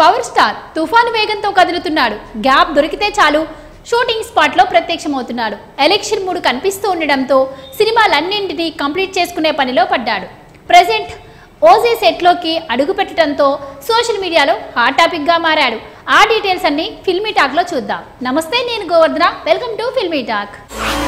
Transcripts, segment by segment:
power star తుఫాను వేగంతో కదులుతున్నాడు gap దొరికితే చాలు షూటింగ్ స్పాట్లో ప్రత్యక్షమవుతున్నాడు ఎలక్షన్ మూడు కనిపిస్తూ ఉండడంతో సినిమాలన్నింటినీ కంప్లీట్ చేసుకునే పనిలో పడ్డాడు ప్రజెంట్ ఓజీ సెట్లోకి అడుగు పెట్టడంతో సోషల్ మీడియాలో హాట్ టాపిక్గా మారాడు ఆ డీటెయిల్స్ అన్ని ఫిల్మీ టాక్లో చూద్దాం నమస్తే నేను Govardhana welcome to filmy talk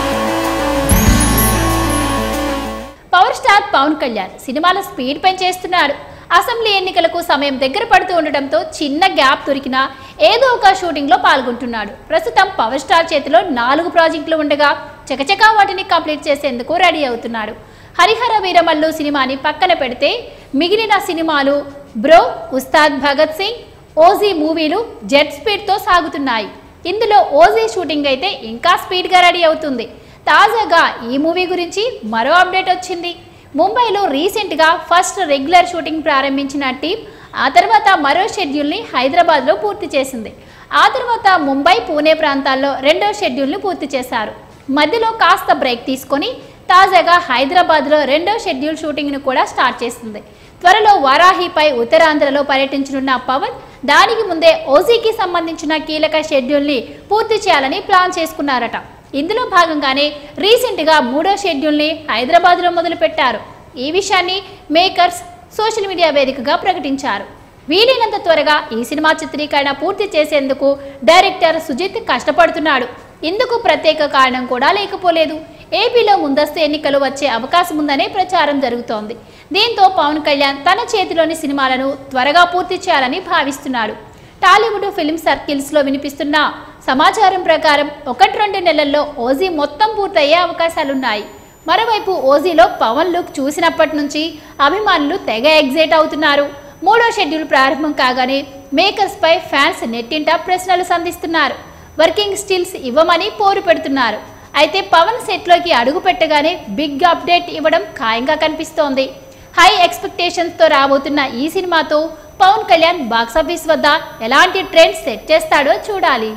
power star Pawan Kalyan సినిమాల స్పీడ్ పెంచేస్తున్నాడు అసెంబ్లీ ఎన్నికలకు సమయం దగ్గర పడుతూ ఉండడంతో చిన్న గ్యాప్ దొరికినా ఏదో ఒక షూటింగ్ లో పాల్గొంటున్నాడు ప్రస్తుతం పవర్ స్టార్ చేతిలో నాలుగు ప్రాజెక్టులు ఉండగా చకచకా వాటిని కంప్లీట్ చేసేందుకు రెడీ అవుతున్నాడు హరిహర వీరమల్లు సినిమాని పక్కన పెడితే మిగిలిన సినిమాలు బ్రో ఉస్తాద్ భగత్ సింగ్ ఓజీ మూవీలు జెట్ స్పీడ్తో సాగుతున్నాయి ఇందులో ఓజీ షూటింగ్ అయితే ఇంకా స్పీడ్గా రెడీ అవుతుంది తాజాగా ఈ మూవీ గురించి మరో అప్డేట్ వచ్చింది ముంబైలో రీసెంట్గా ఫస్ట్ రెగ్యులర్ షూటింగ్ ప్రారంభించిన టీం ఆ తర్వాత మరో షెడ్యూల్ని హైదరాబాద్లో పూర్తి చేసింది ఆ తర్వాత ముంబై పూణే ప్రాంతాల్లో రెండో షెడ్యూల్ని పూర్తి చేశారు మధ్యలో కాస్త బ్రేక్ తీసుకొని తాజాగా హైదరాబాద్లో రెండో షెడ్యూల్ షూటింగ్ను కూడా స్టార్ట్ చేసింది త్వరలో వారాహిపై ఉత్తరాంధ్రలో పర్యటించనున్న పవన్ దానికి ముందే ఓజీకి సంబంధించిన కీలక షెడ్యూల్ని పూర్తి చేయాలని ప్లాన్ చేసుకున్నారట ఇందులో భాగంగానే రీసెంట్గా మూడో షెడ్యూల్ని హైదరాబాద్లో మొదలుపెట్టారు ఈ విషయాన్ని మేకర్స్ సోషల్ మీడియా వేదికగా ప్రకటించారు వీలైనంత త్వరగా ఈ సినిమా చిత్రీకరణ పూర్తి చేసేందుకు డైరెక్టర్ సుజిత్ కష్టపడుతున్నాడు ఇందుకు ప్రత్యేక కారణం కూడా లేకపోలేదు ఏపీలో ముందస్తు ఎన్నికలు వచ్చే అవకాశం ఉందనే ప్రచారం జరుగుతోంది దీంతో పవన్ కళ్యాణ్ తన చేతిలోని సినిమాలను త్వరగా పూర్తి చేయాలని భావిస్తున్నాడు టాలీవుడ్ ఫిల్మ్ సర్కిల్స్లో వినిపిస్తున్న సమాచారం ప్రకారం ఒకటి రెండు నెలల్లో ఓజీ మొత్తం పూర్తయ్యే అవకాశాలున్నాయి మరోవైపు ఓజీలో పవన్ లుక్ చూసినప్పటి నుంచి అభిమానులు తెగ ఎగ్జైట్ అవుతున్నారు మూడో షెడ్యూల్ ప్రారంభం కాగానే మేకర్స్ పై ఫ్యాన్స్ నెట్టింట ప్రశ్నలు సంధిస్తున్నారు వర్కింగ్ స్టిల్స్ ఇవ్వమని పోరు పెడుతున్నారు అయితే పవన్ సెట్లోకి అడుగు పెట్టగానే బిగ్ అప్డేట్ ఇవ్వడం ఖాయంగా కనిపిస్తోంది హై ఎక్స్పెక్టేషన్స్తో రాబోతున్న ఈ సినిమాతో పవన్ కళ్యాణ్ బాక్సాఫీస్ వద్ద ఎలాంటి ట్రెండ్ సెట్ చేస్తాడో చూడాలి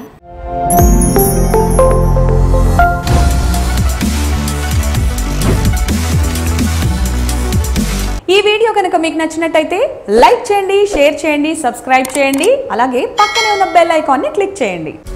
ఈ వీడియో కనుక మీకు నచ్చినట్టయితే లైక్ చేయండి షేర్ చేయండి సబ్స్క్రైబ్ చేయండి అలాగే పక్కనే ఉన్న బెల్ ఐకాన్ని క్లిక్ చేయండి